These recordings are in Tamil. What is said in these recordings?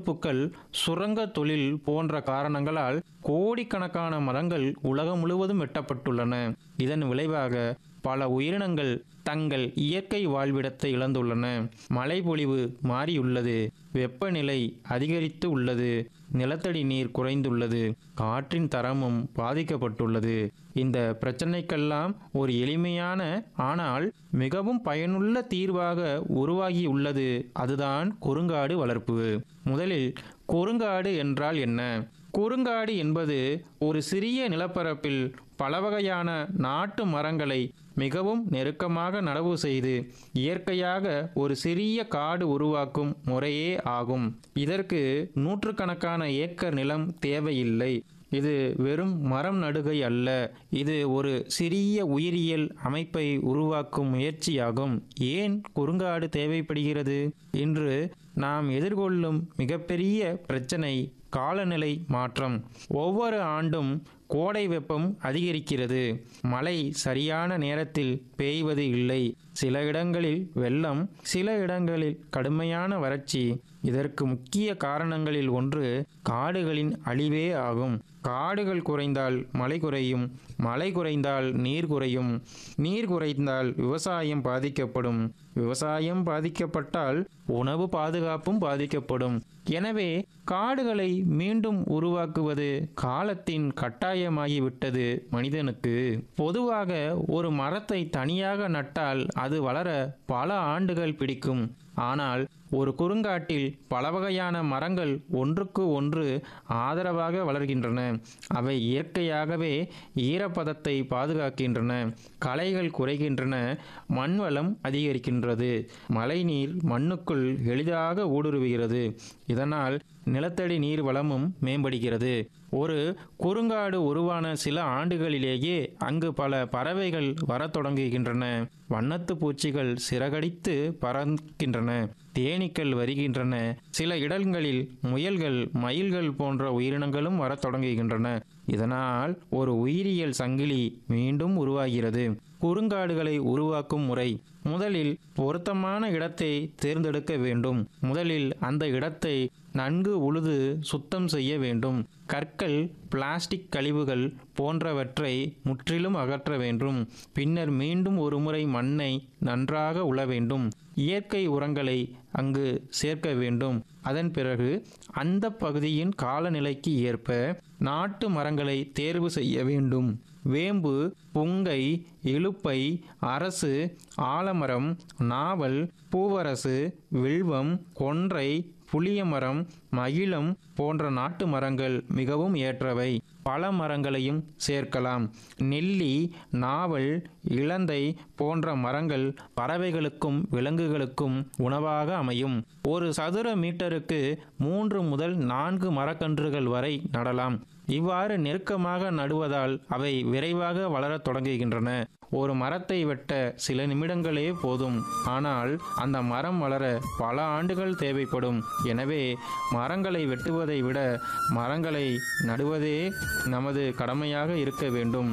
பழுதுப்புக்கள் சுரங்க தொழில் போன்ற காரணங்களால் கோடிக்கணக்கான மரங்கள் உலகம் முழுவதும் வெட்டப்பட்டுள்ளன இதன் விளைவாக பல உயிரினங்கள் தங்கள் இயற்கை வாழ்விடத்தை இழந்துள்ளன மழைப்பொழிவு மாறியுள்ளது வெப்பநிலை அதிகரித்து உள்ளது நிலத்தடி நீர் குறைந்துள்ளது காற்றின் தரமும் பாதிக்கப்பட்டுள்ளது இந்த பிரச்சனைக்கெல்லாம் ஒரு எளிமையான ஆனால் மிகவும் பயனுள்ள தீர்வாக உருவாகியுள்ளது அதுதான் குறுங்காடு வளர்ப்பு முதலில் குறுங்காடு என்றால் என்ன குறுங்காடு என்பது ஒரு சிறிய நிலப்பரப்பில் பல வகையான நாட்டு மரங்களை மிகவும் நெருக்கமாக நடவு செய்து இயற்கையாக ஒரு சிறிய காடு உருவாக்கும் முறையே ஆகும் இதற்கு நூற்றுக்கணக்கான ஏக்கர் நிலம் தேவையில்லை இது வெறும் மரம் நடுகை அல்ல இது ஒரு சிறிய உயிரியல் அமைப்பை உருவாக்கும் முயற்சியாகும் ஏன் குறுங்காடு தேவைப்படுகிறது இன்று நாம் எதிர்கொள்ளும் மிகப்பெரிய பிரச்சனை காலநிலை மாற்றம் ஒவ்வொரு ஆண்டும் கோடை வெப்பம் அதிகரிக்கிறது மழை சரியான நேரத்தில் பெய்வது இல்லை சில இடங்களில் வெள்ளம் சில இடங்களில் கடுமையான வறட்சி இதற்கு முக்கிய காரணங்களில் ஒன்று காடுகளின் அழிவே ஆகும் காடுகள் குறைந்தால் மழை குறையும் மழை குறைந்தால் நீர் குறையும் நீர் குறைந்தால் விவசாயம் பாதிக்கப்படும் விவசாயம் பாதிக்கப்பட்டால் உணவு பாதுகாப்பும் பாதிக்கப்படும் எனவே காடுகளை மீண்டும் உருவாக்குவது காலத்தின் கட்டாயமாகிவிட்டது மனிதனுக்கு பொதுவாக ஒரு மரத்தை தனியாக நட்டால் அது வளர பல ஆண்டுகள் பிடிக்கும் ஆனால் ஒரு குறுங்காட்டில் பல வகையான மரங்கள் ஒன்றுக்கு ஒன்று ஆதரவாக வளர்கின்றன அவை இயற்கையாகவே ஈரப்பதத்தை பாதுகாக்கின்றன களைகள் குறைகின்றன மண்வளம் அதிகரிக்கின்றது மழைநீர் மண்ணுக்குள் எளிதாக ஊடுருவுகிறது இதனால் நிலத்தடி நீர் வளமும் மேம்படுகிறது ஒரு குறுங்காடு உருவான சில ஆண்டுகளிலேயே அங்கு பல பறவைகள் வரத் தொடங்குகின்றன வண்ணத்து பூச்சிகள் சிறகடித்து பறக்கின்றன தேனீக்கள் வருகின்றன சில இடங்களில் முயல்கள் மயில்கள் போன்ற உயிரினங்களும் வரத் தொடங்குகின்றன இதனால் ஒரு உயிரியல் சங்கிலி மீண்டும் உருவாகிறது குறுங்காடுகளை உருவாக்கும் முறை முதலில் பொருத்தமான இடத்தை தேர்ந்தெடுக்க வேண்டும் முதலில் அந்த இடத்தை நன்கு உழுது சுத்தம் செய்ய வேண்டும் கற்கள் பிளாஸ்டிக் கழிவுகள் போன்றவற்றை முற்றிலும் அகற்ற வேண்டும் பின்னர் மீண்டும் ஒருமுறை மண்ணை நன்றாக உழ வேண்டும் இயற்கை உரங்களை அங்கு சேர்க்க வேண்டும் அதன் பிறகு அந்த பகுதியின் காலநிலைக்கு ஏற்ப நாட்டு மரங்களை தேர்வு செய்ய வேண்டும் வேம்பு புங்கை இலுப்பை அரசு ஆலமரம் நாவல் பூவரசு வில்வம் கொன்றை புளியமரம் மகிழம் போன்ற நாட்டு மரங்கள் மிகவும் ஏற்றவை பல மரங்களையும் சேர்க்கலாம் நெல்லி நாவல் இளந்தை போன்ற மரங்கள் பறவைகளுக்கும் விலங்குகளுக்கும் உணவாக அமையும் ஒரு சதுர மீட்டருக்கு மூன்று முதல் நான்கு மரக்கன்றுகள் வரை நடலாம் இவ்வாறு நெருக்கமாக நடுவதால் அவை விரைவாக வளரத் தொடங்குகின்றன ஒரு மரத்தை வெட்ட சில நிமிடங்களே போதும் ஆனால் அந்த மரம் வளர பல ஆண்டுகள் தேவைப்படும் எனவே மரங்களை வெட்டுவதை விட மரங்களை நடுவதே நமது கடமையாக இருக்க வேண்டும்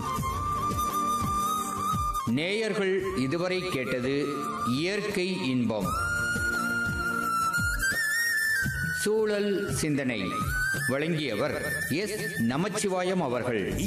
நேயர்கள் இதுவரை கேட்டது இயற்கை இன்பம் சூழல் சிந்தனை வழங்கியவர் எஸ் நமச்சிவாயம் அவர்கள்